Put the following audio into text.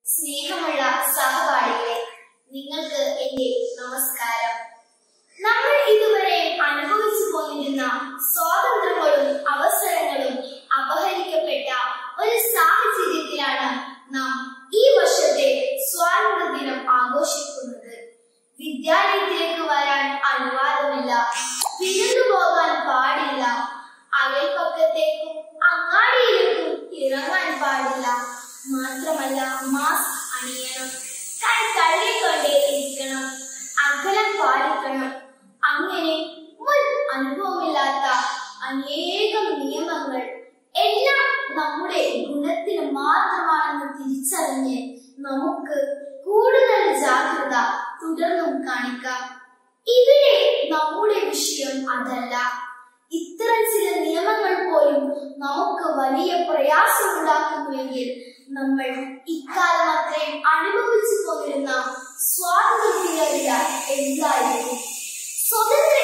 സ്നേഹമുള്ള സഹപാഠികളെ നിങ്ങൾക്ക് എന്റെ നമസ്കാരം നമ്മൾ ഇതുവരെ അനുഭവിച്ചു പോന്നിരുന്ന സ്വാതന്ത്ര്യങ്ങളും അവസരങ്ങളും അപഹരിക്കപ്പെട്ട ഒരു സാഹചര്യത്തിലാണ് നാം ഈ വർഷത്തെ സ്വാതന്ത്ര്യ ദിനം ആഘോഷിക്കുന്നത് വിദ്യാലയത്തിലേക്ക് വരാൻ അനുവാദമില്ല വിരുന്നു പോകാൻ പാടില്ല അയൽപ്പക്കത്തേക്കും അങ്ങാടിയിലേക്കും ഇറങ്ങാൻ പാടില്ല മാത്രമല്ല മാസ്ക് അണിയണം കൈ തള്ളിക്കൊണ്ടേ ഇരിക്കണം അകലം പാലിക്കണം അങ്ങനെ മുൻ അനുഭവമില്ലാത്ത അനേകം നിയമങ്ങൾ എല്ലാം നമ്മുടെ ഗുണത്തിന് മാത്രമാണെന്ന് തിരിച്ചറിഞ്ഞ് നമുക്ക് കൂടുതൽ ജാഗ്രത തുടർന്നും കാണിക്കാം ഇവിടെ നമ്മുടെ വിഷയം അതല്ല ഇത്തരം ചില നിയമങ്ങൾ പോലും നമുക്ക് വലിയ പ്രയാസമുണ്ടാക്കുന്നുവെങ്കിൽ നമ്മൾ ഇക്കാലം അത്രയും അനുഭവിച്ചു പോന്നിരുന്ന സ്വാതന്ത്ര്യത്തിനല്ല എന്തായിരിക്കും സ്വതന്ത്ര